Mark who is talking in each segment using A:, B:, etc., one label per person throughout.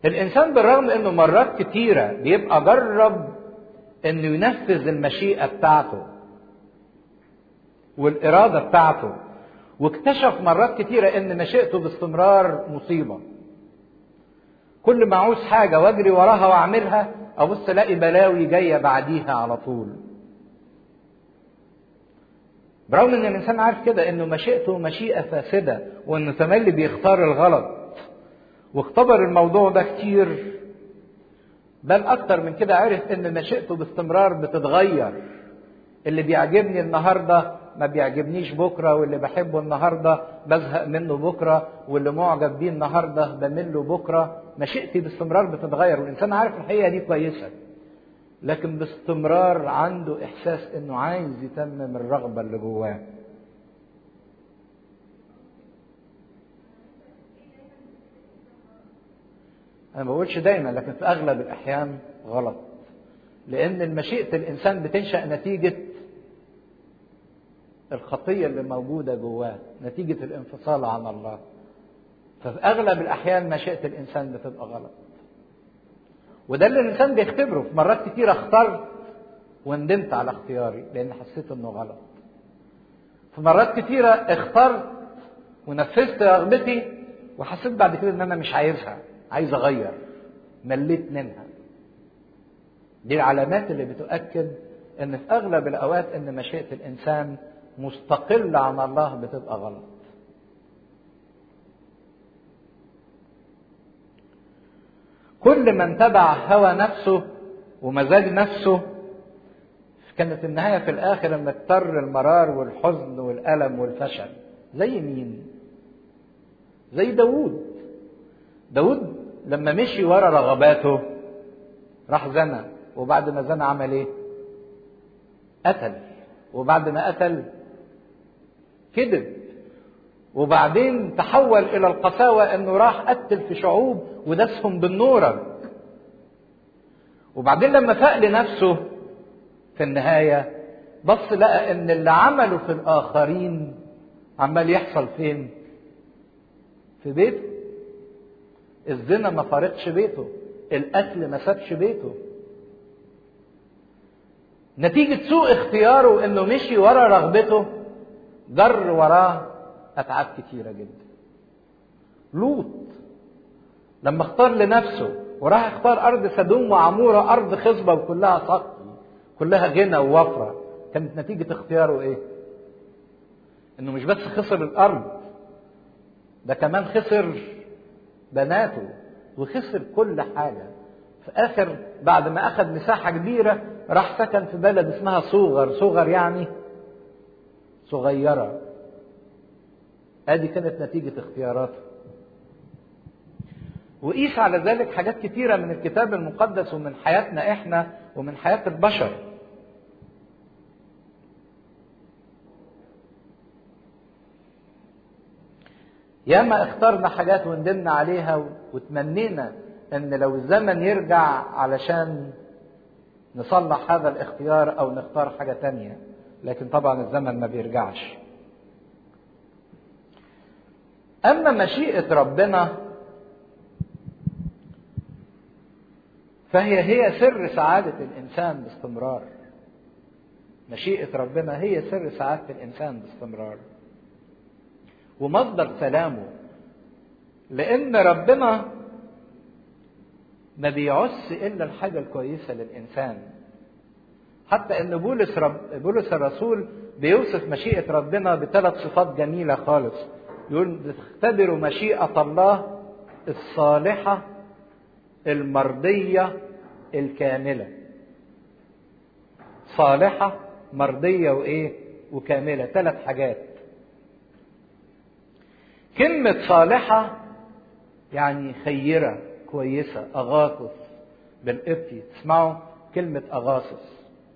A: الانسان بالرغم انه مرات كتيره بيبقى جرب انه ينفذ المشيئه بتاعته والاراده بتاعته واكتشف مرات كتيره ان مشيئته باستمرار مصيبه كل ما عاوز حاجه واجري وراها واعملها ابص الاقي بلاوي جايه بعديها على طول برغم ان الانسان عارف كده انه مشيئته مشيئه فاسده وانه تملي بيختار الغلط واختبر الموضوع ده كتير بل اكتر من كده عرف ان مشيئته باستمرار بتتغير اللي بيعجبني النهارده ما بيعجبنيش بكره واللي بحبه النهارده بزهق منه بكره واللي معجب بيه النهارده بمل له بكره مشيئتي باستمرار بتتغير والانسان عارف الحقيقه دي كويسه لكن باستمرار عنده احساس انه عايز يتمم الرغبه اللي جواه انا ما بقولش دايما لكن في اغلب الاحيان غلط لان مشيئه الانسان بتنشا نتيجه الخطيه اللي موجوده جواه نتيجه الانفصال عن الله ففي اغلب الاحيان مشيئه الانسان بتبقى غلط وده اللي الانسان بيختبره في مرات كتير اخترت وندمت على اختياري لان حسيت انه غلط في مرات كتيرة اخترت ونفذت رغبتي وحسيت بعد كده ان انا مش عايزها عايز اغير مليت منها دي العلامات اللي بتؤكد ان في اغلب الاوقات ان مشيئه الانسان مستقله عن الله بتبقى غلط كل من تبع هوى نفسه ومزاج نفسه كانت النهايه في الاخر ان اضطر المرار والحزن والالم والفشل زي مين زي داوود داوود لما مشي ورا رغباته راح زنى وبعد ما زنى عمل ايه قتل وبعد ما قتل كذب وبعدين تحول الى القساوه انه راح قتل في شعوب ودسهم بالنورج وبعدين لما فاق لنفسه في النهايه بص لقى ان اللي عمله في الاخرين عمال يحصل فين في بيته الزنا ما فارقش بيته القتل ما سابش بيته نتيجة سوء اختياره انه مشي ورا رغبته جر وراه اتعاب كتيرة جدا لوط لما اختار لنفسه وراح اختار ارض سدوم وعمورة ارض خصبة وكلها سقي كلها غنى ووفرة كانت نتيجة اختياره ايه انه مش بس خسر الارض ده كمان خسر بناته وخسر كل حاجة في آخر بعد ما أخذ مساحة كبيرة راح سكن في بلد اسمها صوغر صوغر يعني صغيرة ادي كانت نتيجة اختياراته وقيس على ذلك حاجات كتيرة من الكتاب المقدس ومن حياتنا احنا ومن حياة البشر ياما اخترنا حاجات وندمنا عليها وتمنينا ان لو الزمن يرجع علشان نصلح هذا الاختيار او نختار حاجة تانية لكن طبعا الزمن ما بيرجعش اما مشيئة ربنا فهي هي سر سعادة الانسان باستمرار مشيئة ربنا هي سر سعادة الانسان باستمرار ومصدر سلامه لان ربنا ما بيعس الا الحاجه الكويسه للانسان حتى ان بولس رب بولس الرسول بيوصف مشيئه ربنا بثلاث صفات جميله خالص يقول تختبروا مشيئه الله الصالحه المرضيه الكامله صالحه مرضيه وايه وكامله ثلاث حاجات كلمة صالحة يعني خيرة كويسة أغاثس بالقبطي تسمعوا كلمة أغاثس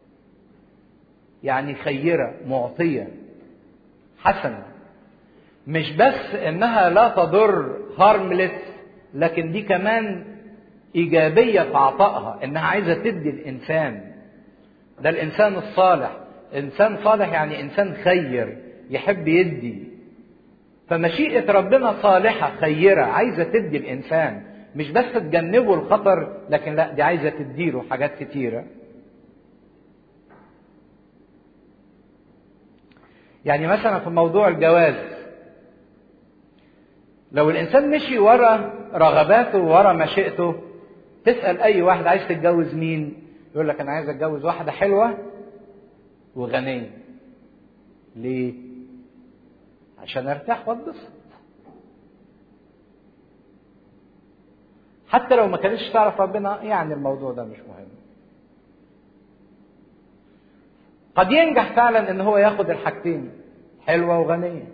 A: يعني خيرة معطية حسنة مش بس إنها لا تضر هارملس لكن دي كمان إيجابية في عطائها إنها عايزة تدي الإنسان ده الإنسان الصالح إنسان صالح يعني إنسان خير يحب يدي فمشيئة ربنا صالحة خيرة عايزة تدي الإنسان مش بس تجنبه الخطر لكن لا دي عايزه تديله حاجات كتيره يعني مثلا في موضوع الجواز لو الانسان مشي ورا رغباته ورا مشيئته تسال اي واحد عايز تتجوز مين يقول لك انا عايز اتجوز واحده حلوه وغنيه ليه عشان ارتاح واتبسط حتى لو ما كانتش تعرف ربنا يعني الموضوع ده مش مهم قد ينجح فعلا ان هو ياخد الحاجتين حلوه وغنيه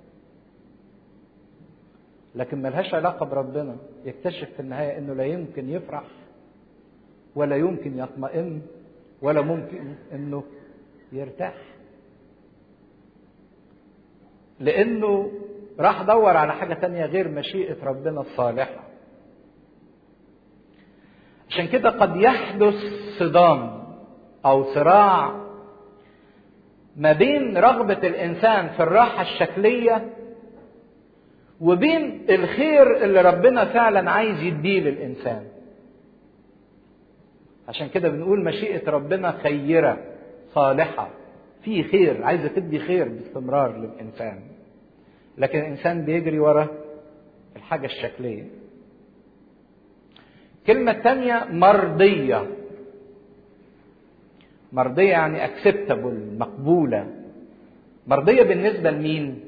A: لكن ملهاش علاقه بربنا يكتشف في النهايه انه لا يمكن يفرح ولا يمكن يطمئن ولا ممكن انه يرتاح لانه راح دور على حاجه تانية غير مشيئه ربنا الصالحه عشان كده قد يحدث صدام او صراع ما بين رغبه الانسان في الراحه الشكليه وبين الخير اللي ربنا فعلا عايز يديه للانسان عشان كده بنقول مشيئه ربنا خيره صالحه في خير عايزه تدي خير باستمرار للانسان لكن الانسان بيجري ورا الحاجه الشكليه الكلمه الثانيه مرضيه مرضيه يعني اكسبتابل مقبوله مرضيه بالنسبه لمين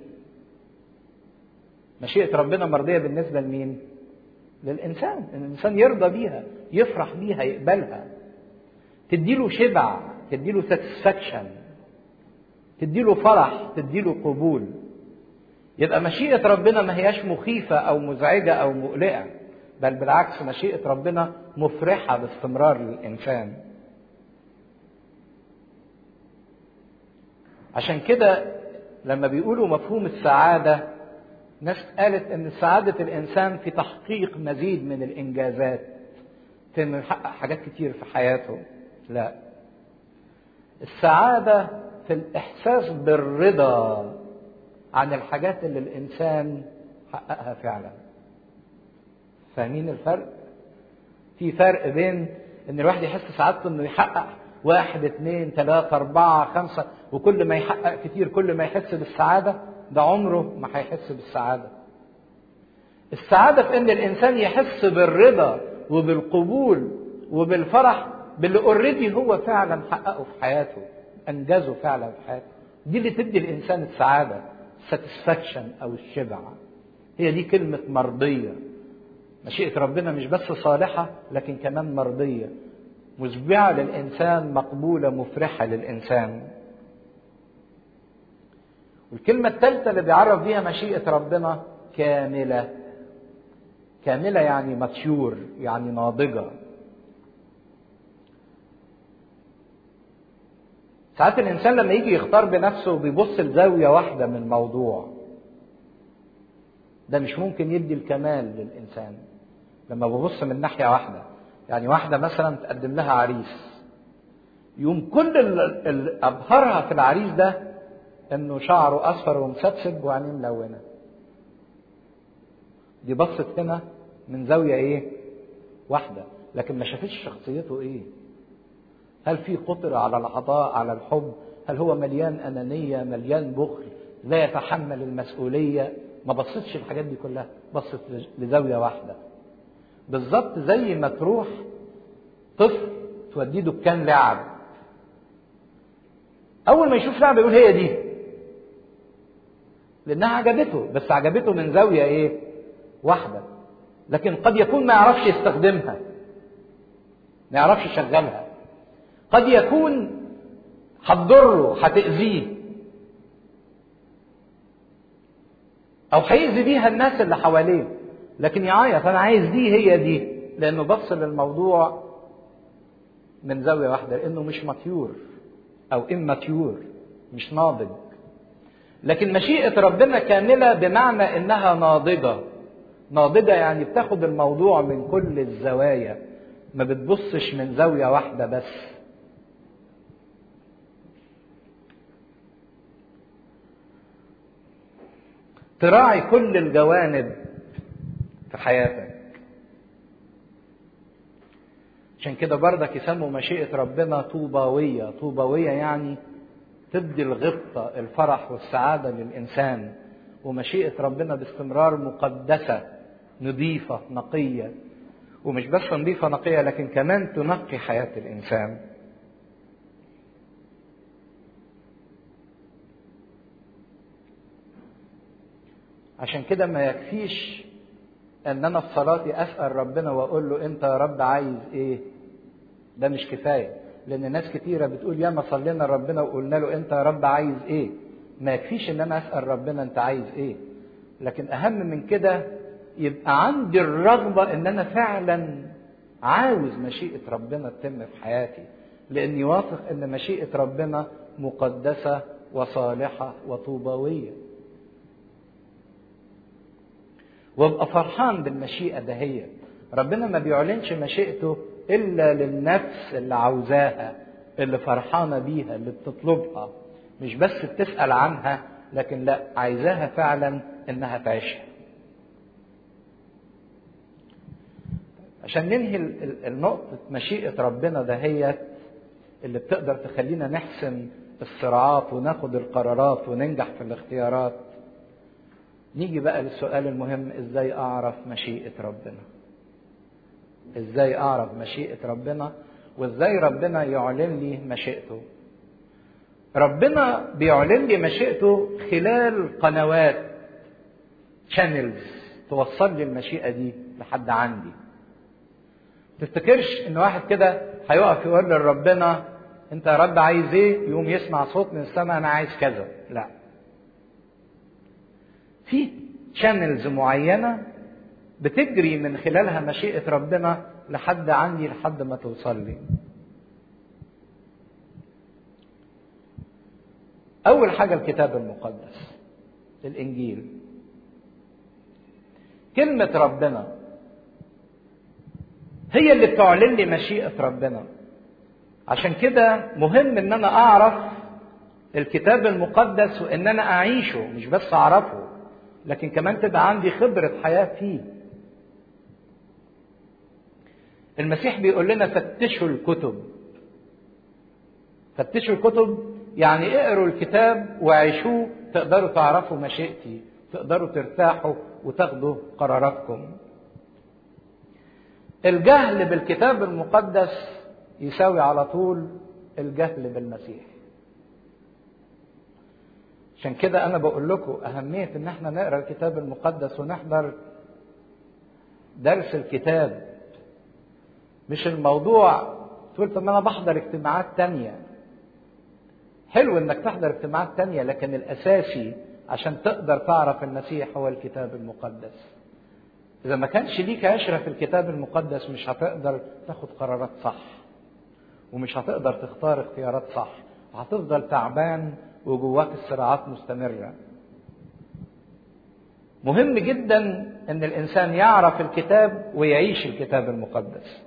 A: مشيئه ربنا مرضيه بالنسبه لمين للانسان الانسان يرضى بيها يفرح بيها يقبلها تديله شبع تديله ساتسفاكشن تديله فرح تديله قبول يبقى مشيئة ربنا ما هياش مخيفة أو مزعجة أو مقلقة بل بالعكس مشيئة ربنا مفرحة باستمرار للإنسان عشان كده لما بيقولوا مفهوم السعادة ناس قالت ان سعادة الانسان في تحقيق مزيد من الانجازات في انه يحقق حاجات كتير في حياته لا السعادة في الاحساس بالرضا عن الحاجات اللي الانسان حققها فعلا فاهمين الفرق في فرق بين ان الواحد يحس سعادته انه يحقق واحد اثنين ثلاثة أربعة خمسة وكل ما يحقق كتير كل ما يحس بالسعادة ده عمره ما هيحس بالسعادة السعادة في ان الانسان يحس بالرضا وبالقبول وبالفرح باللي اوريدي هو فعلا حققه في حياته انجزه فعلا في حياته دي اللي تدي الانسان السعادة الساتسفاكشن او الشبع هي دي كلمة مرضية مشيئة ربنا مش بس صالحة لكن كمان مرضية مشبعة للإنسان مقبولة مفرحة للإنسان والكلمة الثالثة اللي بيعرف بيها مشيئة ربنا كاملة كاملة يعني ماتيور يعني ناضجة ساعات الإنسان لما يجي يختار بنفسه بيبص لزاوية واحدة من الموضوع ده مش ممكن يدي الكمال للإنسان لما ببص من ناحية واحدة يعني واحدة مثلا تقدم لها عريس يوم كل اللي أبهرها في العريس ده إنه شعره أصفر ومسبسب وعينيه ملونة دي بصت هنا من زاوية إيه؟ واحدة لكن ما شافتش شخصيته إيه؟ هل في قطر على العطاء على الحب؟ هل هو مليان أنانية مليان بخل لا يتحمل المسؤولية ما بصتش الحاجات دي كلها بصت لزاوية واحدة بالظبط زي ما تروح طفل توديه دكان لعب اول ما يشوف لعبه يقول هي دي لانها عجبته بس عجبته من زاويه ايه واحده لكن قد يكون ما يعرفش يستخدمها ما يعرفش يشغلها قد يكون هتضره هتاذيه او هيأذي بيها الناس اللي حواليه لكن يعيط انا عايز دي هي دي لانه بص للموضوع من زاويه واحده لانه مش ماتيور او اماتيور مش ناضج لكن مشيئه ربنا كامله بمعنى انها ناضجه ناضجه يعني بتاخد الموضوع من كل الزوايا ما بتبصش من زاويه واحده بس تراعي كل الجوانب في حياتك عشان كده بردك يسموا مشيئة ربنا طوباوية طوباوية يعني تدي الغبطة الفرح والسعادة للإنسان ومشيئة ربنا باستمرار مقدسة نظيفة نقية ومش بس نظيفة نقية لكن كمان تنقي حياة الإنسان عشان كده ما يكفيش ان انا في صلاتي اسال ربنا واقول له انت يا رب عايز ايه ده مش كفايه لان ناس كتيره بتقول ياما صلينا ربنا وقلنا له انت يا رب عايز ايه ما يكفيش ان انا اسال ربنا انت عايز ايه لكن اهم من كده يبقى عندي الرغبه ان انا فعلا عاوز مشيئه ربنا تتم في حياتي لاني واثق ان مشيئه ربنا مقدسه وصالحه وطوباويه وابقى فرحان بالمشيئة دهيت ربنا ما بيعلنش مشيئته إلا للنفس اللي عاوزاها اللي فرحانة بيها اللي بتطلبها مش بس بتسأل عنها لكن لا عايزاها فعلا إنها تعيشها عشان ننهي النقطة مشيئة ربنا دهيت اللي بتقدر تخلينا نحسم الصراعات وناخد القرارات وننجح في الاختيارات نيجي بقى للسؤال المهم ازاي اعرف مشيئة ربنا ازاي اعرف مشيئة ربنا وازاي ربنا يعلن لي مشيئته ربنا بيعلن لي مشيئته خلال قنوات شانلز توصل لي المشيئة دي لحد عندي تفتكرش ان واحد كده هيقف يقول لربنا انت يا رب عايز ايه يقوم يسمع صوت من السماء انا عايز كذا لا في شانلز معينة بتجري من خلالها مشيئة ربنا لحد عندي لحد ما توصل لي. أول حاجة الكتاب المقدس الإنجيل. كلمة ربنا هي اللي بتعلن لي مشيئة ربنا. عشان كده مهم إن أنا أعرف الكتاب المقدس وإن أنا أعيشه مش بس أعرفه. لكن كمان تبقى عندي خبرة حياة فيه المسيح بيقول لنا فتشوا الكتب فتشوا الكتب يعني اقروا الكتاب وعيشوه تقدروا تعرفوا مشيئتي تقدروا ترتاحوا وتاخدوا قراراتكم الجهل بالكتاب المقدس يساوي على طول الجهل بالمسيح عشان كده انا بقول لكم اهميه ان احنا نقرا الكتاب المقدس ونحضر درس الكتاب مش الموضوع تقول طب انا بحضر اجتماعات تانية حلو انك تحضر اجتماعات تانية لكن الاساسي عشان تقدر تعرف المسيح هو الكتاب المقدس اذا ما كانش ليك عشرة في الكتاب المقدس مش هتقدر تاخد قرارات صح ومش هتقدر تختار اختيارات صح وهتفضل تعبان وجواك الصراعات مستمرة مهم جدا ان الانسان يعرف الكتاب ويعيش الكتاب المقدس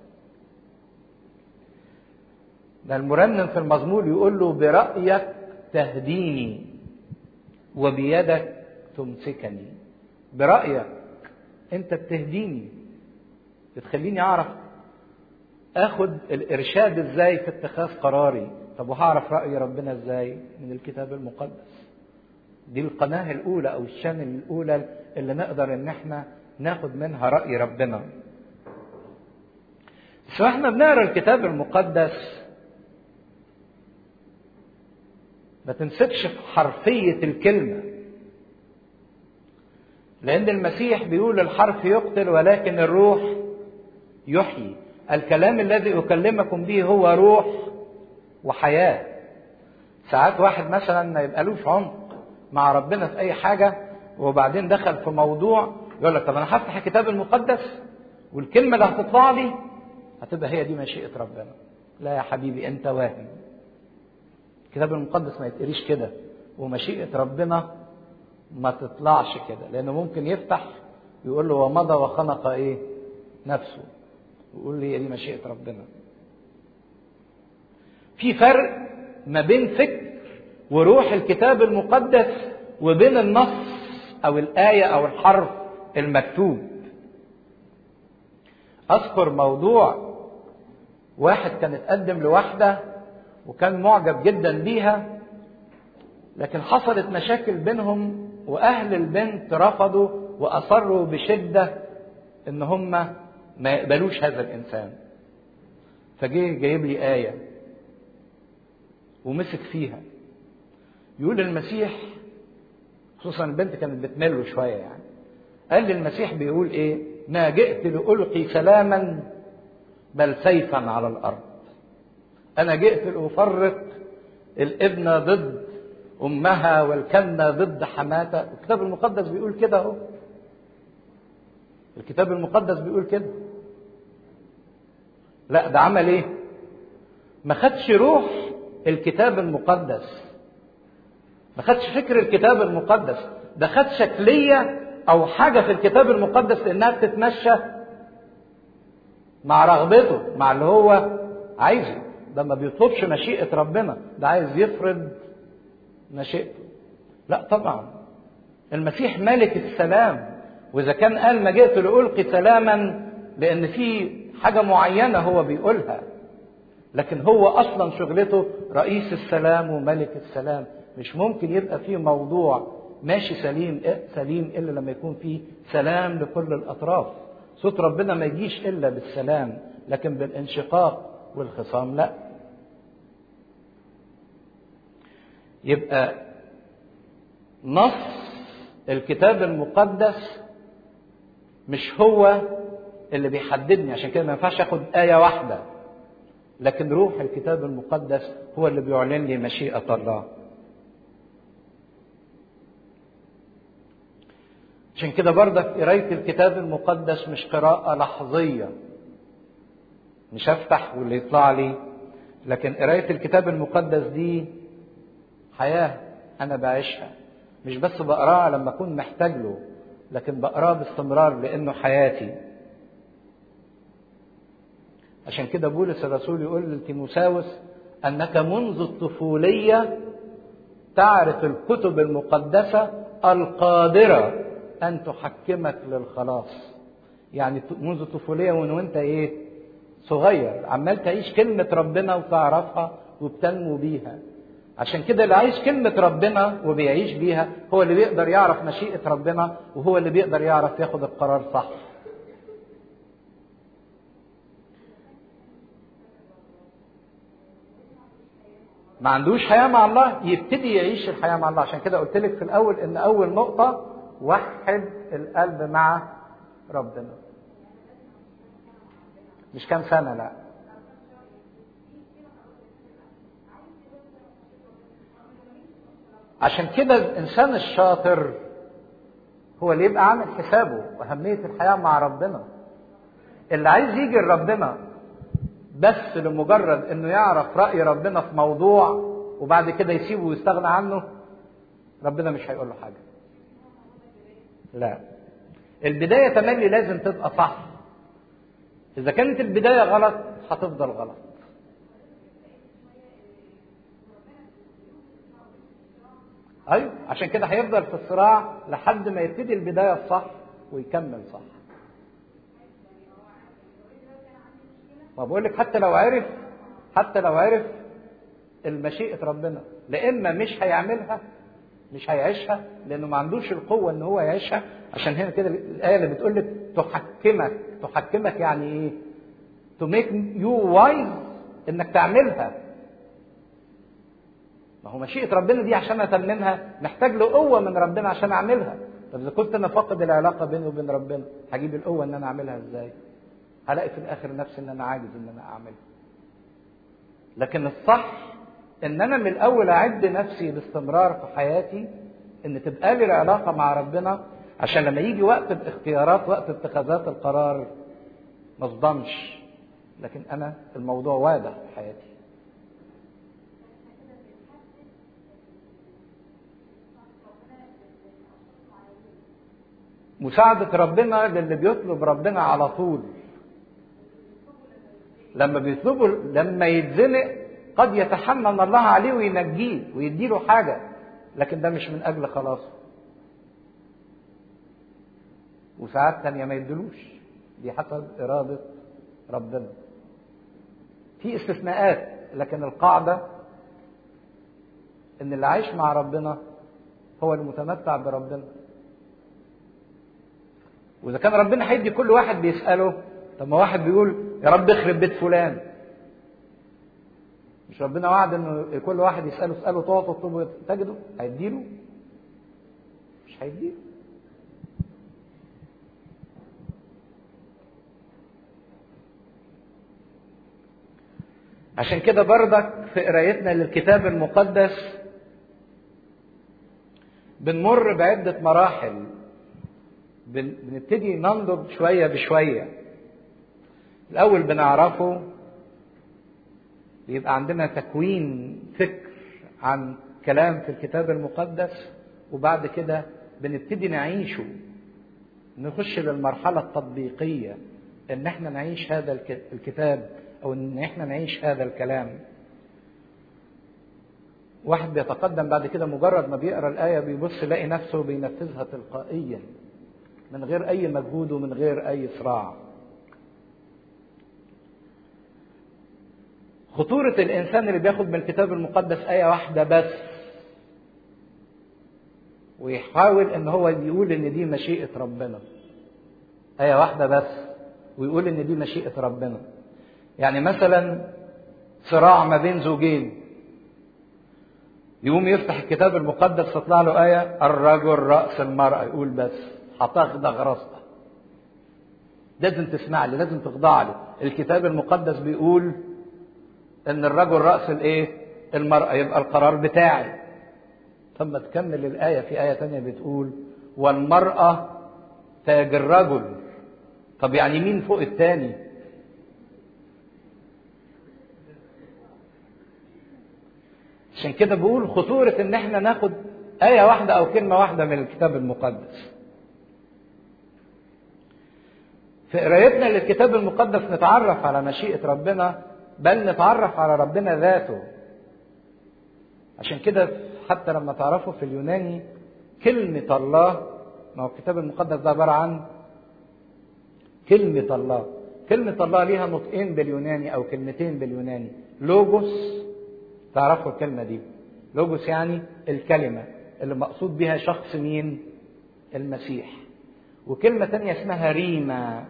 A: ده المرنم في المزمور يقول له برأيك تهديني وبيدك تمسكني برأيك انت بتهديني بتخليني اعرف اخد الارشاد ازاي في اتخاذ قراري طب وهعرف رأي ربنا ازاي من الكتاب المقدس دي القناة الأولى أو الشانل الأولى اللي نقدر إن احنا ناخد منها رأي ربنا. بس واحنا بنقرا الكتاب المقدس ما تمسكش في حرفية الكلمة. لأن المسيح بيقول الحرف يقتل ولكن الروح يحيي. الكلام الذي أكلمكم به هو روح وحياة. ساعات واحد مثلا ما يبقالوش عمق مع ربنا في اي حاجه وبعدين دخل في موضوع يقول لك طب انا هفتح الكتاب المقدس والكلمه اللي هتطلع لي هتبقى هي دي مشيئه ربنا لا يا حبيبي انت واهم الكتاب المقدس ما يتقريش كده ومشيئه ربنا ما تطلعش كده لانه ممكن يفتح يقول له ومضى وخنق ايه نفسه ويقول لي دي مشيئه ربنا في فرق ما بين فكر وروح الكتاب المقدس وبين النص او الايه او الحرف المكتوب اذكر موضوع واحد كان اتقدم لواحدة وكان معجب جدا بيها لكن حصلت مشاكل بينهم وأهل البنت رفضوا وأصروا بشدة إن هم ما يقبلوش هذا الإنسان فجه جايب لي آية ومسك فيها يقول المسيح خصوصا البنت كانت بتمله شوية يعني قال لي المسيح بيقول ايه ما جئت لألقي سلاما بل سيفا على الأرض أنا جئت لأفرق الابنة ضد أمها والكنة ضد حماتها الكتاب المقدس بيقول كده أهو الكتاب المقدس بيقول كده لا ده عمل ايه ما خدش روح الكتاب المقدس ما خدش فكر الكتاب المقدس ده خد شكلية أو حاجة في الكتاب المقدس لأنها بتتمشى مع رغبته مع اللي هو عايزه ده ما بيطلبش مشيئة ربنا ده عايز يفرض مشيئته لا طبعا المسيح ملك السلام وإذا كان قال ما جئت لألقي سلاما لأن في حاجة معينة هو بيقولها لكن هو أصلا شغلته رئيس السلام وملك السلام مش ممكن يبقى فيه موضوع ماشي سليم سليم الا لما يكون فيه سلام لكل الاطراف صوت ربنا ما يجيش الا بالسلام لكن بالانشقاق والخصام لا يبقى نص الكتاب المقدس مش هو اللي بيحددني عشان كده ما ينفعش اخد ايه واحده لكن روح الكتاب المقدس هو اللي بيعلن لي مشيئه الله عشان كده برضك قراية الكتاب المقدس مش قراءة لحظية مش افتح واللي يطلع لي لكن قراية الكتاب المقدس دي حياة أنا بعيشها مش بس بقراها لما أكون محتاج له لكن بقراه باستمرار لأنه حياتي عشان كده بولس الرسول يقول لتيموساوس أنك منذ الطفولية تعرف الكتب المقدسة القادرة أن تحكمك للخلاص يعني منذ الطفولية وأن وأنت إيه صغير عمال تعيش كلمة ربنا وتعرفها وبتنمو بيها عشان كده اللي عايش كلمة ربنا وبيعيش بيها هو اللي بيقدر يعرف مشيئة ربنا وهو اللي بيقدر يعرف ياخد القرار صح ما عندوش حياة مع الله يبتدي يعيش الحياة مع الله عشان كده قلت لك في الأول إن أول نقطة وحد القلب مع ربنا مش كام سنة لا عشان كده الإنسان الشاطر هو اللي يبقى عامل حسابه وأهمية الحياة مع ربنا اللي عايز يجي لربنا بس لمجرد انه يعرف رأي ربنا في موضوع وبعد كده يسيبه ويستغنى عنه ربنا مش هيقول له حاجة لا البداية تملي لازم تبقى صح إذا كانت البداية غلط هتفضل غلط أيوة عشان كده هيفضل في الصراع لحد ما يبتدي البداية الصح ويكمل صح ما بقول لك حتى لو عرف حتى لو عرف المشيئة ربنا لا إما مش هيعملها مش هيعيشها لأنه ما عندوش القوة إن هو يعيشها عشان هنا كده الآية اللي بتقول لك تحكمك تحكمك يعني إيه؟ to make you wise إنك تعملها ما هو مشيئة ربنا دي عشان أتممها محتاج له قوة من ربنا عشان أعملها طب إذا كنت أنا فاقد العلاقة بيني وبين ربنا هجيب القوة إن أنا أعملها إزاي؟ هلاقي في الاخر نفسي ان انا عاجز ان انا اعملها لكن الصح ان انا من الاول اعد نفسي باستمرار في حياتي ان تبقى لي العلاقه مع ربنا عشان لما يجي وقت الاختيارات وقت اتخاذات القرار ما اصدمش لكن انا الموضوع واضح في حياتي مساعدة ربنا للي بيطلب ربنا على طول لما بيطلبوا لما يتزنق قد يتحنن الله عليه وينجيه ويديله حاجة لكن ده مش من أجل خلاصه وساعات تانية ما يدلوش دي حسب إرادة ربنا في استثناءات لكن القاعدة ان اللي عايش مع ربنا هو المتمتع بربنا واذا كان ربنا هيدي كل واحد بيساله طب ما واحد بيقول يا رب اخرب بيت فلان مش ربنا وعد انه كل واحد يساله اساله تعطوا تطلبوا تجدوا هيديله مش هيديله عشان كده بردك في قرايتنا للكتاب المقدس بنمر بعدة مراحل بنبتدي ننضج شوية بشوية الأول بنعرفه يبقى عندنا تكوين فكر عن كلام في الكتاب المقدس وبعد كده بنبتدي نعيشه نخش للمرحلة التطبيقية ان احنا نعيش هذا الكتاب او ان احنا نعيش هذا الكلام واحد بيتقدم بعد كده مجرد ما بيقرا الايه بيبص يلاقي نفسه بينفذها تلقائيا من غير اي مجهود ومن غير اي صراع خطورة الإنسان اللي بياخد من الكتاب المقدس آية واحدة بس ويحاول إن هو يقول إن دي مشيئة ربنا آية واحدة بس ويقول إن دي مشيئة ربنا يعني مثلا صراع ما بين زوجين يقوم يفتح الكتاب المقدس تطلع له آية الرجل رأس المرأة يقول بس هتغدغ راسها لازم تسمع لي لازم تخضع لي الكتاب المقدس بيقول ان الرجل رأس الايه المرأة يبقى القرار بتاعي ثم تكمل الآية في آية تانية بتقول والمرأة تاج الرجل طب يعني مين فوق التاني عشان كده بقول خطورة ان احنا ناخد آية واحدة أو كلمة واحدة من الكتاب المقدس. في قرايتنا للكتاب المقدس نتعرف على مشيئة ربنا بل نتعرف على ربنا ذاته. عشان كده حتى لما تعرفوا في اليوناني كلمة الله ما هو الكتاب المقدس ده عبارة عن كلمة الله. كلمة الله ليها نطقين باليوناني أو كلمتين باليوناني. لوجوس تعرفوا الكلمة دي لوجوس يعني الكلمة اللي مقصود بها شخص مين المسيح وكلمة تانية اسمها ريما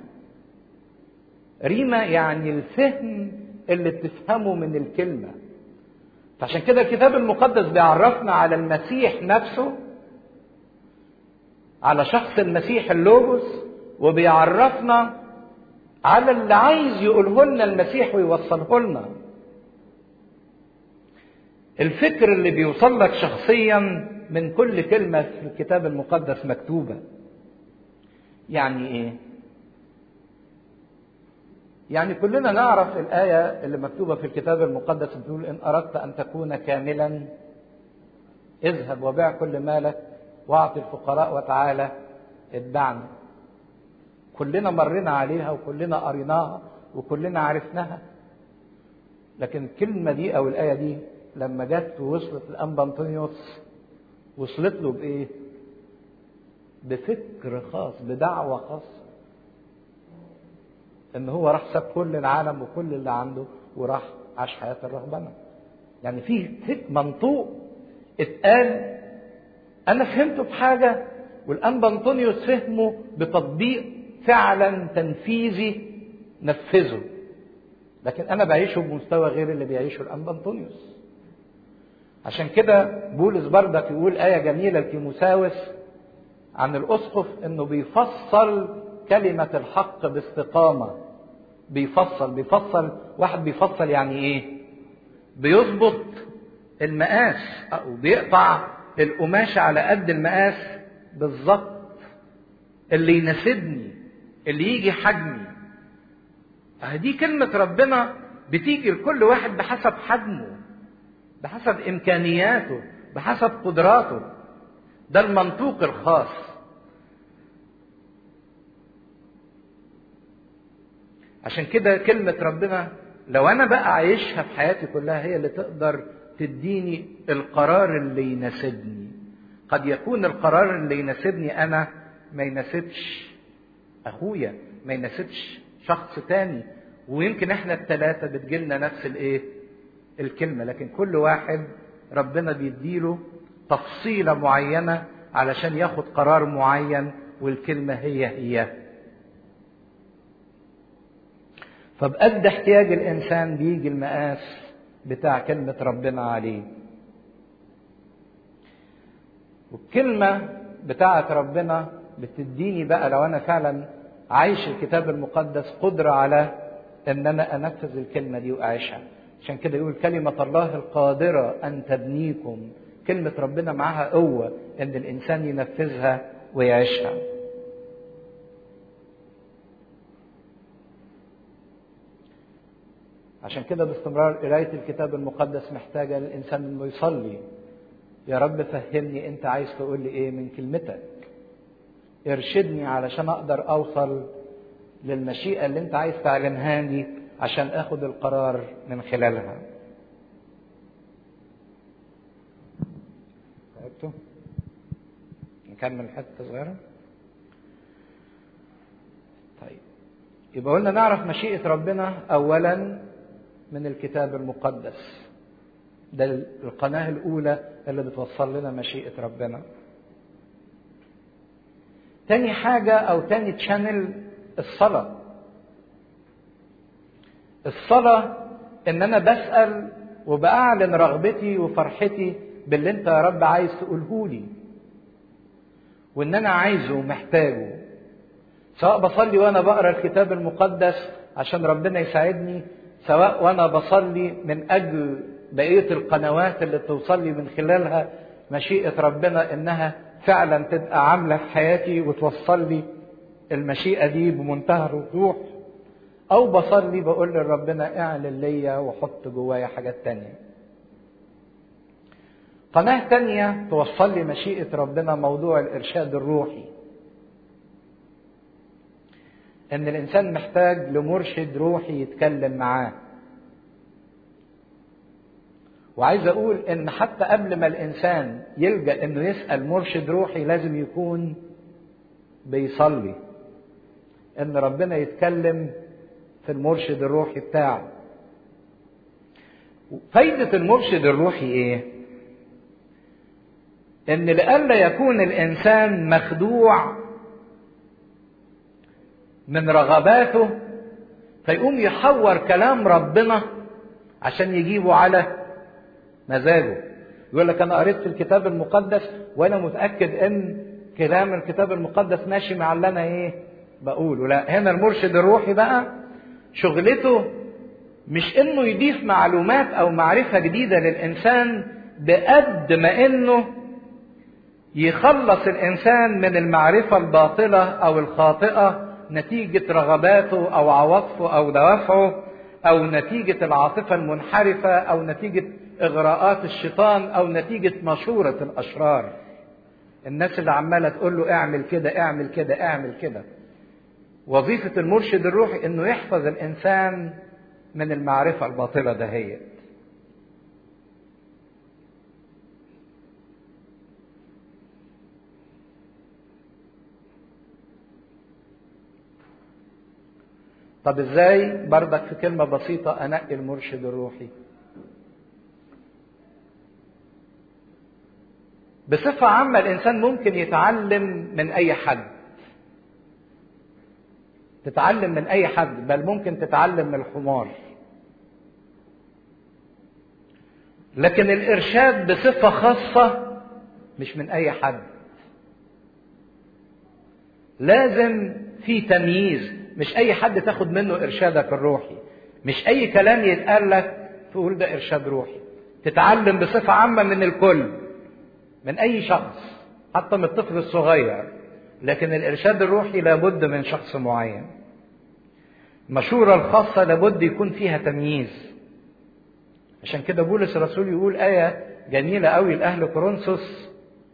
A: ريما يعني الفهم اللي بتفهمه من الكلمة فعشان كده الكتاب المقدس بيعرفنا على المسيح نفسه على شخص المسيح اللوجوس وبيعرفنا على اللي عايز يقوله لنا المسيح ويوصله لنا الفكر اللي بيوصل لك شخصيا من كل كلمة في الكتاب المقدس مكتوبة يعني ايه يعني كلنا نعرف الآية اللي مكتوبة في الكتاب المقدس بتقول إن أردت أن تكون كاملا اذهب وبيع كل مالك واعط الفقراء وتعالى اتبعني كلنا مرينا عليها وكلنا قريناها وكلنا عرفناها لكن الكلمة دي أو الآية دي لما جت ووصلت لأنبا أنطونيوس وصلت له بإيه؟ بفكر خاص بدعوة خاصة إن هو راح ساب كل العالم وكل اللي عنده وراح عاش حياة الرهبنة. يعني في منطوق اتقال أنا فهمته بحاجة والأنبا أنطونيوس فهمه بتطبيق فعلا تنفيذي نفذه. لكن أنا بعيشه بمستوى غير اللي بيعيشه الأنبا أنطونيوس. عشان كده بولس بردك يقول آية جميلة لتيموساوس عن الأسقف إنه بيفصل كلمة الحق باستقامة بيفصل بيفصل واحد بيفصل يعني إيه؟ بيظبط المقاس أو بيقطع القماشة على قد المقاس بالظبط اللي يناسبني اللي يجي حجمي دي كلمة ربنا بتيجي لكل واحد بحسب حجمه بحسب امكانياته بحسب قدراته ده المنطوق الخاص عشان كده كلمة ربنا لو أنا بقى عايشها في حياتي كلها هي اللي تقدر تديني القرار اللي يناسبني قد يكون القرار اللي يناسبني أنا ما يناسبش أخويا ما يناسبش شخص تاني ويمكن احنا الثلاثة بتجيلنا نفس الايه الكلمة لكن كل واحد ربنا بيديله تفصيلة معينة علشان ياخد قرار معين والكلمة هي هي فبقد احتياج الإنسان بيجي المقاس بتاع كلمة ربنا عليه والكلمة بتاعة ربنا بتديني بقى لو أنا فعلا عايش الكتاب المقدس قدرة على إن أنا أنفذ الكلمة دي وأعيشها عشان كده يقول كلمة الله القادرة أن تبنيكم كلمة ربنا معاها قوة إن الإنسان ينفذها ويعيشها عشان كده باستمرار قراية الكتاب المقدس محتاجة للإنسان إنه يصلي يا رب فهمني أنت عايز تقول لي إيه من كلمتك ارشدني علشان أقدر أوصل للمشيئة اللي أنت عايز تعلمها لي عشان آخد القرار من خلالها تعبتوا؟ نكمل حتة صغيرة طيب يبقى قلنا نعرف مشيئة ربنا أولا من الكتاب المقدس ده القناة الأولى اللي بتوصل لنا مشيئة ربنا تاني حاجة أو تاني تشانل الصلاة الصلاة إن أنا بسأل وبأعلن رغبتي وفرحتي باللي أنت يا رب عايز تقوله لي وإن أنا عايزه ومحتاجه سواء بصلي وأنا بقرأ الكتاب المقدس عشان ربنا يساعدني سواء وأنا بصلي من أجل بقية القنوات اللي توصل لي من خلالها مشيئة ربنا إنها فعلا تبقى عاملة في حياتي وتوصل لي المشيئة دي بمنتهى الوضوح أو بصلي بقول لربنا اعلن ليا وحط جوايا حاجات تانية. قناة تانية توصل لي مشيئة ربنا موضوع الإرشاد الروحي. إن الإنسان محتاج لمرشد روحي يتكلم معاه. وعايز أقول إن حتى قبل ما الإنسان يلجأ إنه يسأل مرشد روحي لازم يكون بيصلي. إن ربنا يتكلم في المرشد الروحي بتاعه فايدة المرشد الروحي ايه ان لئلا يكون الانسان مخدوع من رغباته فيقوم يحور كلام ربنا عشان يجيبه على مزاجه يقول لك انا قريت في الكتاب المقدس وانا متاكد ان كلام الكتاب المقدس ماشي مع اللي انا ايه بقوله لا هنا المرشد الروحي بقى شغلته مش انه يضيف معلومات او معرفه جديده للانسان بقد ما انه يخلص الانسان من المعرفه الباطله او الخاطئه نتيجه رغباته او عواطفه او دوافعه او نتيجه العاطفه المنحرفه او نتيجه اغراءات الشيطان او نتيجه مشوره الاشرار الناس اللي عماله تقول له اعمل كده اعمل كده اعمل كده وظيفة المرشد الروحي انه يحفظ الانسان من المعرفة الباطلة دهيت. طب ازاي بردك في كلمة بسيطة انقي المرشد الروحي؟ بصفة عامة الانسان ممكن يتعلم من اي حد. تتعلم من اي حد بل ممكن تتعلم من الحمار لكن الارشاد بصفه خاصه مش من اي حد لازم في تمييز مش اي حد تاخد منه ارشادك الروحي مش اي كلام يتقال لك تقول ده ارشاد روحي تتعلم بصفه عامه من الكل من اي شخص حتى من الطفل الصغير لكن الارشاد الروحي لابد من شخص معين المشورة الخاصة لابد يكون فيها تمييز عشان كده بولس الرسول يقول آية جميلة قوي لأهل كورنثوس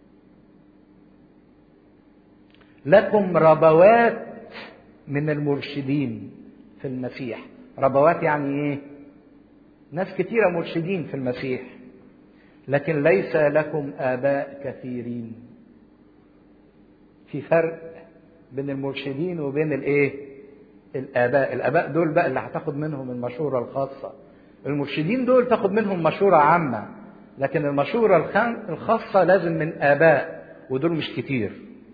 A: لكم ربوات من المرشدين في المسيح ربوات يعني ايه ناس كتيرة مرشدين في المسيح لكن ليس لكم آباء كثيرين في فرق بين المرشدين وبين الايه الآباء الآباء دول بقى اللي هتاخد منهم المشورة الخاصة المرشدين دول تاخد منهم مشورة عامة لكن المشورة الخاصة لازم من آباء ودول مش كتير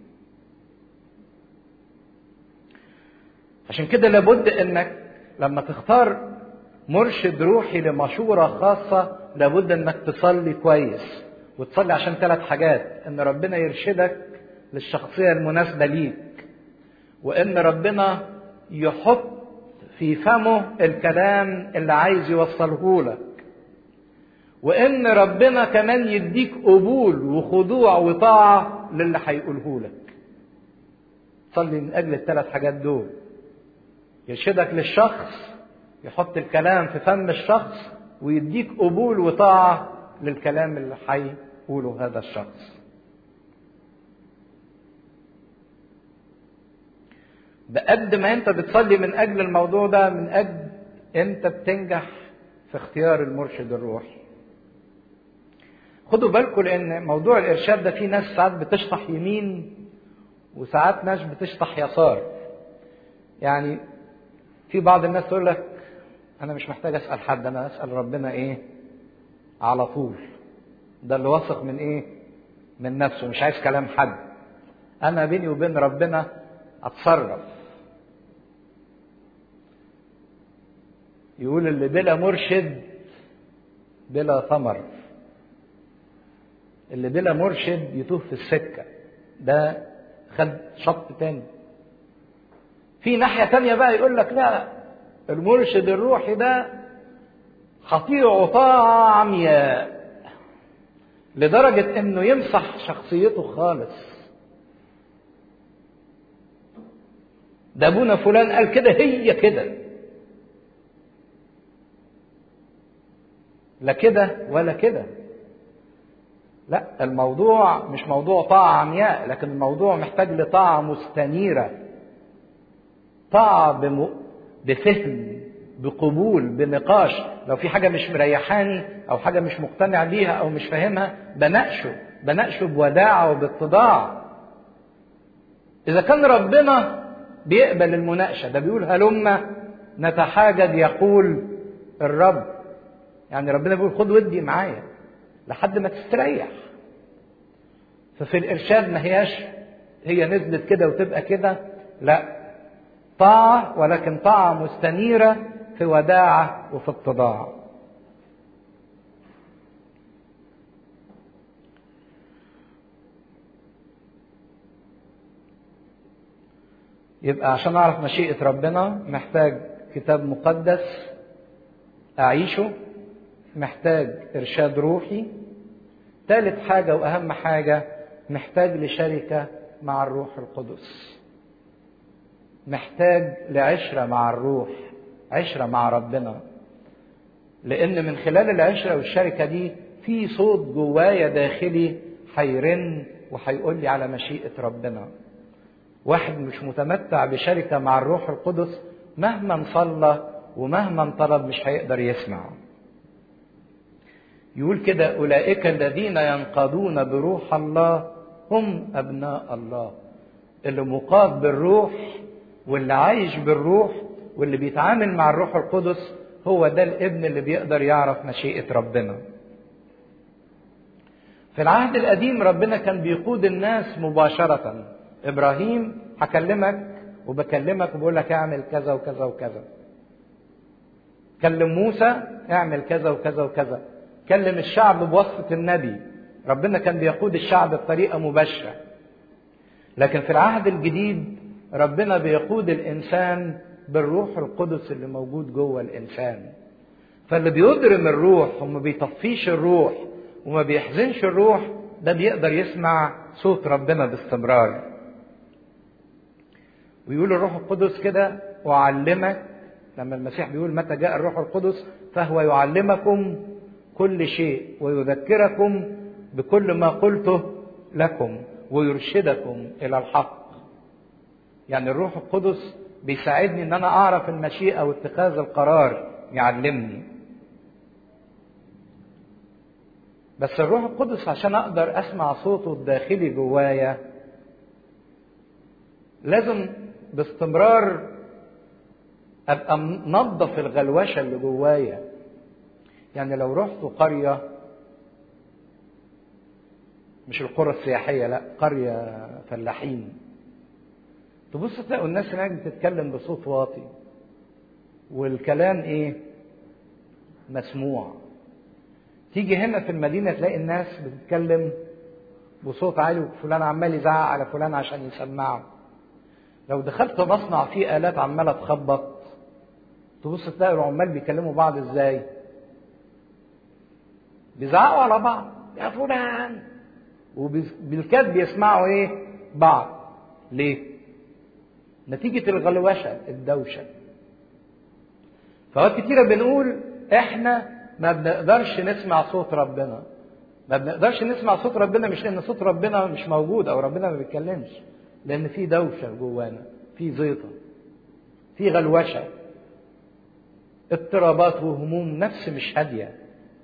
A: عشان كده لابد انك لما تختار مرشد روحي لمشورة خاصة لابد انك تصلي كويس وتصلي عشان ثلاث حاجات ان ربنا يرشدك للشخصية المناسبة ليك وان ربنا يحط في فمه الكلام اللي عايز يوصله لك وان ربنا كمان يديك قبول وخضوع وطاعة للي هيقوله لك صلي من اجل الثلاث حاجات دول يرشدك للشخص يحط الكلام في فم الشخص ويديك قبول وطاعة للكلام اللي هيقوله هذا الشخص بقد ما انت بتصلي من اجل الموضوع ده من اجل انت بتنجح في اختيار المرشد الروحي خدوا بالكم لان موضوع الارشاد ده في ناس ساعات بتشطح يمين وساعات ناس بتشطح يسار يعني في بعض الناس تقول لك انا مش محتاج اسال حد انا اسال ربنا ايه على طول ده اللي واثق من ايه من نفسه مش عايز كلام حد انا بيني وبين ربنا اتصرف يقول اللي بلا مرشد بلا ثمر اللي بلا مرشد يتوه في السكة ده خد شط تاني في ناحية تانية بقى يقول لك لا المرشد الروحي ده خطيع طاعة عمياء لدرجة انه يمسح شخصيته خالص ده ابونا فلان قال كده هي كده لا كده ولا كده لا الموضوع مش موضوع طاعة عمياء لكن الموضوع محتاج لطاعة مستنيرة طاعة بم... بفهم بقبول بنقاش لو في حاجة مش مريحاني أو حاجة مش مقتنع بيها أو مش فاهمها بناقشه بناقشه بوداعة وباتضاع إذا كان ربنا بيقبل المناقشة ده بيقول هلم نتحاجد يقول الرب يعني ربنا بيقول خد ودي معايا لحد ما تستريح ففي الإرشاد ما هياش هي نزلت كده وتبقى كده لا طاعة ولكن طاعة مستنيرة في وداعة وفي اتضاع يبقى عشان أعرف مشيئة ربنا محتاج كتاب مقدس أعيشه محتاج إرشاد روحي ثالث حاجة وأهم حاجة محتاج لشركة مع الروح القدس محتاج لعشرة مع الروح عشرة مع ربنا لأن من خلال العشرة والشركة دي في صوت جوايا داخلي هيرن وهيقول لي على مشيئة ربنا واحد مش متمتع بشركة مع الروح القدس مهما صلى ومهما طلب مش هيقدر يسمع يقول كده أولئك الذين ينقادون بروح الله هم أبناء الله اللي مقاد بالروح واللي عايش بالروح واللي بيتعامل مع الروح القدس هو ده الابن اللي بيقدر يعرف مشيئة ربنا في العهد القديم ربنا كان بيقود الناس مباشرة إبراهيم هكلمك وبكلمك وبقول لك اعمل كذا وكذا وكذا كلم موسى اعمل كذا وكذا وكذا كلم الشعب بوصفة النبي ربنا كان بيقود الشعب بطريقة مباشرة لكن في العهد الجديد ربنا بيقود الإنسان بالروح القدس اللي موجود جوه الإنسان فاللي بيضرم الروح وما بيطفيش الروح وما بيحزنش الروح ده بيقدر يسمع صوت ربنا باستمرار ويقول الروح القدس كده أعلمك لما المسيح بيقول متى جاء الروح القدس فهو يعلمكم كل شيء ويذكركم بكل ما قلته لكم ويرشدكم الى الحق يعني الروح القدس بيساعدني ان انا اعرف المشيئه واتخاذ القرار يعلمني بس الروح القدس عشان اقدر اسمع صوته الداخلي جوايا لازم باستمرار ابقى منظف الغلوشه اللي جوايا يعني لو رحت قريه مش القرى السياحيه لا قريه فلاحين تبص تلاقوا الناس هناك بتتكلم بصوت واطي والكلام ايه مسموع تيجي هنا في المدينه تلاقي الناس بتتكلم بصوت عالي وفلان عمال يزعق على فلان عشان يسمعه لو دخلت مصنع فيه آلات عمالة تخبط تبص تلاقي العمال بيكلموا بعض ازاي بيزعقوا على بعض يا فلان وبالكاد بيسمعوا ايه بعض ليه نتيجة الغلوشة الدوشة فوقت كتيرة بنقول احنا ما بنقدرش نسمع صوت ربنا ما بنقدرش نسمع صوت ربنا مش لان صوت ربنا مش موجود او ربنا ما بيتكلمش لان في دوشه جوانا في زيطه في غلوشه اضطرابات وهموم نفس مش هاديه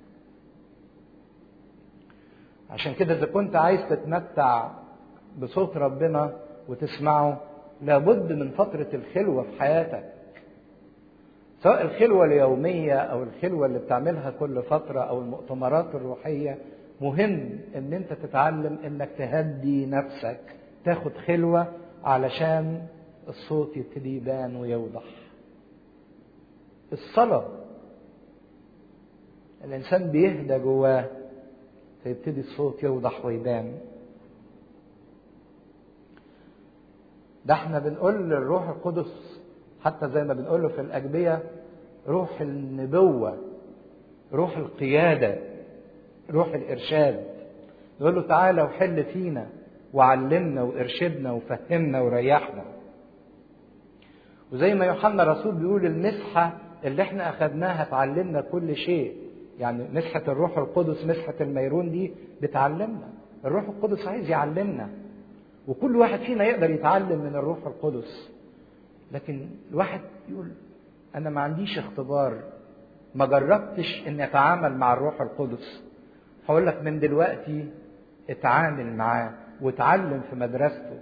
A: عشان كده اذا كنت عايز تتمتع بصوت ربنا وتسمعه لابد من فتره الخلوه في حياتك سواء الخلوه اليوميه او الخلوه اللي بتعملها كل فتره او المؤتمرات الروحيه مهم ان انت تتعلم انك تهدي نفسك تاخد خلوة علشان الصوت يبتدي يبان ويوضح الصلاة الإنسان بيهدى جواه فيبتدي الصوت يوضح ويبان ده احنا بنقول للروح القدس حتى زي ما بنقول له في الأجبية روح النبوة روح القيادة روح الإرشاد يقول له تعالى وحل فينا وعلمنا وارشدنا وفهمنا وريحنا وزي ما يوحنا الرسول بيقول المسحة اللي احنا أخدناها تعلمنا كل شيء يعني مسحة الروح القدس مسحة الميرون دي بتعلمنا الروح القدس عايز يعلمنا وكل واحد فينا يقدر يتعلم من الروح القدس لكن الواحد يقول أنا ما عنديش اختبار ما جربتش إني أتعامل مع الروح القدس هقول لك من دلوقتي اتعامل معاه واتعلم في مدرسته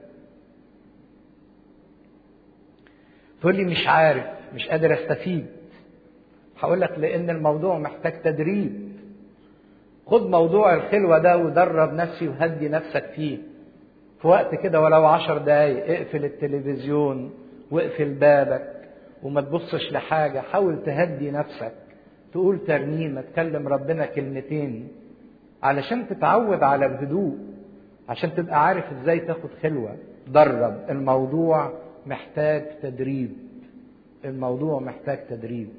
A: تقول لي مش عارف مش قادر استفيد هقول لك لان الموضوع محتاج تدريب خد موضوع الخلوة ده ودرب نفسي وهدي نفسك فيه في وقت كده ولو عشر دقايق اقفل التلفزيون واقفل بابك وما تبصش لحاجة حاول تهدي نفسك تقول ترنيمة تكلم ربنا كلمتين علشان تتعود على الهدوء عشان تبقى عارف ازاي تاخد خلوة درب الموضوع محتاج تدريب الموضوع محتاج تدريب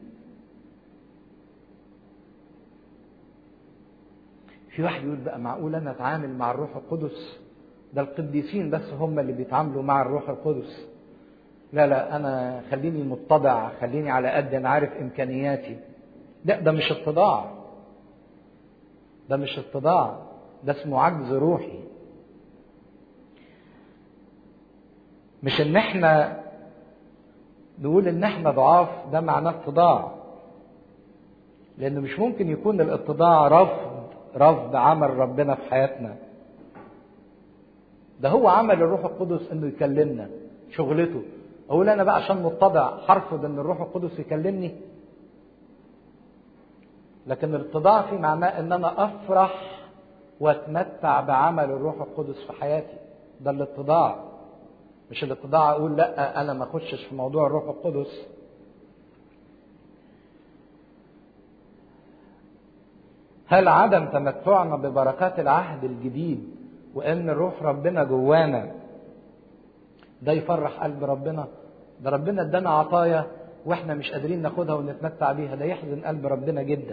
A: في واحد يقول بقى معقول انا اتعامل مع الروح القدس ده القديسين بس هم اللي بيتعاملوا مع الروح القدس لا لا انا خليني متضع خليني على قد انا عارف امكانياتي لا ده مش اتضاع ده مش اتضاع ده اسمه عجز روحي مش ان احنا نقول ان احنا ضعاف ده معناه اتضاع لان مش ممكن يكون الاتضاع رفض رفض عمل ربنا في حياتنا ده هو عمل الروح القدس انه يكلمنا شغلته اقول انا بقى عشان متضع هرفض ان الروح القدس يكلمني لكن الاتضاع في معناه ان انا افرح واتمتع بعمل الروح القدس في حياتي ده الاتضاع مش الاتضاع اقول لا انا ما اخشش في موضوع الروح القدس هل عدم تمتعنا ببركات العهد الجديد وان روح ربنا جوانا ده يفرح قلب ربنا ده ربنا ادانا عطايا واحنا مش قادرين ناخدها ونتمتع بيها ده يحزن قلب ربنا جدا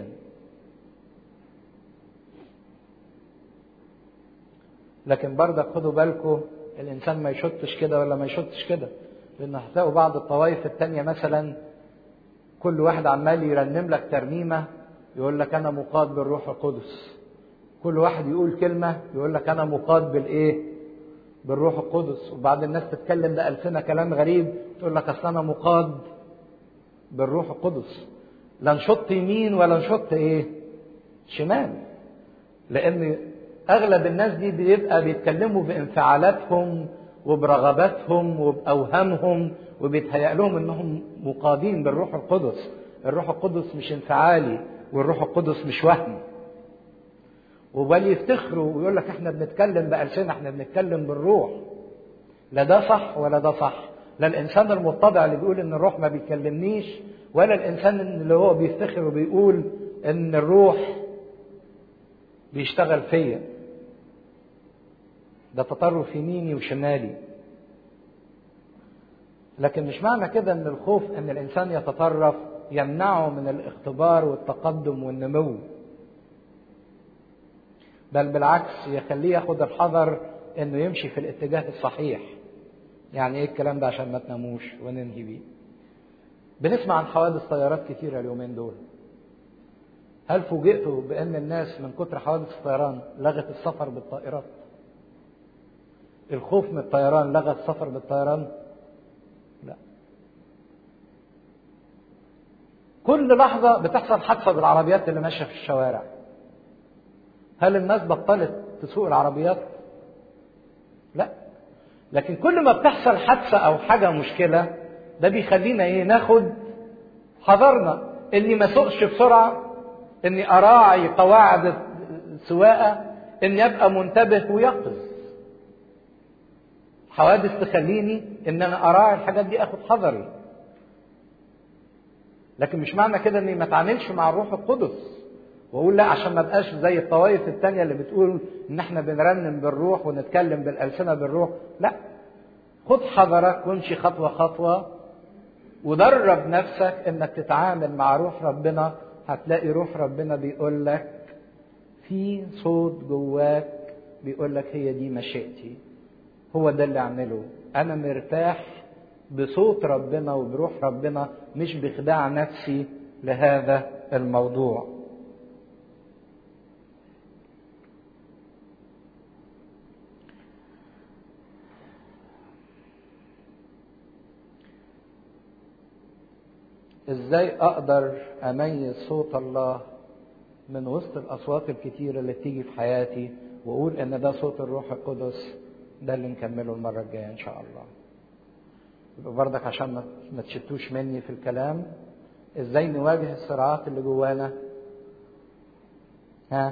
A: لكن برضك خدوا بالكم الانسان ما يشطش كده ولا ما يشطش كده لان هتلاقوا بعض الطوائف التانية مثلا كل واحد عمال يرنم لك ترنيمة يقول لك انا مقاد بالروح القدس كل واحد يقول كلمة يقول لك انا مقاد بالايه بالروح القدس وبعد الناس تتكلم بألسنة كلام غريب تقول لك اصل انا مقاد بالروح القدس لا نشط يمين ولا نشط ايه شمال لان اغلب الناس دي بيبقى بيتكلموا بانفعالاتهم وبرغباتهم وبأوهامهم وبيتهيأ لهم انهم مقادين بالروح القدس الروح القدس مش انفعالي والروح القدس مش وهم وبل يفتخروا ويقول لك احنا بنتكلم بألسنة احنا بنتكلم بالروح لا ده صح ولا ده صح لا الانسان المتضع اللي بيقول ان الروح ما بيكلمنيش ولا الانسان اللي هو بيفتخر وبيقول ان الروح بيشتغل فيا ده تطرف يميني وشمالي لكن مش معنى كده ان الخوف ان الانسان يتطرف يمنعه من الاختبار والتقدم والنمو بل بالعكس يخليه ياخد الحذر انه يمشي في الاتجاه الصحيح يعني ايه الكلام ده عشان ما تناموش وننهي بيه بنسمع عن حوادث طيارات كتيرة اليومين دول هل فوجئتوا بان الناس من كتر حوادث الطيران لغت السفر بالطائرات الخوف من الطيران لغى السفر بالطيران لا كل لحظة بتحصل حادثة بالعربيات اللي ماشية في الشوارع هل الناس بطلت تسوق العربيات لا لكن كل ما بتحصل حادثة أو حاجة مشكلة ده بيخلينا إيه ناخد حذرنا إني ما سوقش بسرعة إني أراعي قواعد السواقة إني أبقى منتبه ويقظ حوادث تخليني إن أنا أراعي الحاجات دي أخد حذري لكن مش معنى كده إني ما أتعاملش مع الروح القدس واقول لا عشان ما بقاش زي الطوائف التانية اللي بتقول ان احنا بنرنم بالروح ونتكلم بالالسنه بالروح لا خد حذرك وامشي خطوه خطوه ودرب نفسك انك تتعامل مع روح ربنا هتلاقي روح ربنا بيقول لك في صوت جواك بيقول لك هي دي مشيئتي هو ده اللي اعمله انا مرتاح بصوت ربنا وبروح ربنا مش بخداع نفسي لهذا الموضوع ازاي اقدر اميز صوت الله من وسط الاصوات الكتيره اللي بتيجي في حياتي واقول ان ده صوت الروح القدس ده اللي نكمله المره الجايه ان شاء الله يبقى برضك عشان ما تشتوش مني في الكلام ازاي نواجه الصراعات اللي جوانا ها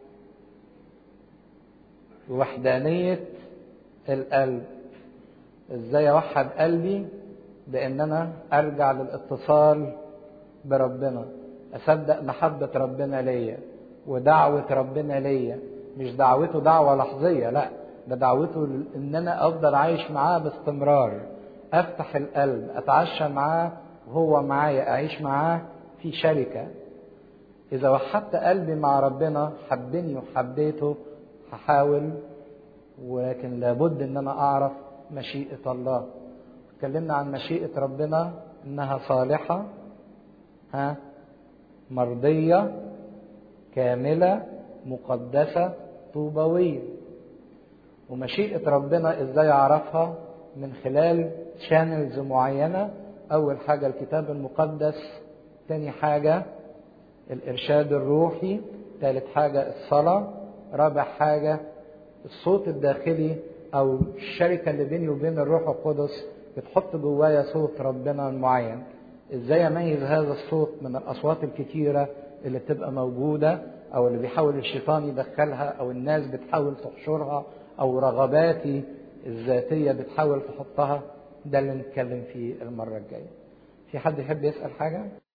A: وحدانيه القلب ازاي اوحد قلبي بان انا ارجع للاتصال بربنا اصدق محبه ربنا ليا ودعوه ربنا ليا مش دعوته دعوه لحظيه لا ده دعوته ان انا افضل عايش معاه باستمرار افتح القلب اتعشى معاه وهو معايا اعيش معاه في شركه اذا وحدت قلبي مع ربنا حبني وحبيته هحاول ولكن لابد ان انا اعرف مشيئه الله اتكلمنا عن مشيئة ربنا انها صالحة ها مرضية كاملة مقدسة طوبوية ومشيئة ربنا ازاي اعرفها من خلال شانلز معينة اول حاجة الكتاب المقدس تاني حاجة الارشاد الروحي ثالث حاجة الصلاة رابع حاجة الصوت الداخلي او الشركة اللي بيني وبين الروح القدس بتحط جوايا صوت ربنا المعين ازاي اميز هذا الصوت من الاصوات الكتيره اللي بتبقى موجوده او اللي بيحاول الشيطان يدخلها او الناس بتحاول تحشرها او رغباتي الذاتيه بتحاول تحطها ده اللي نتكلم فيه المره الجايه في حد يحب يسال حاجه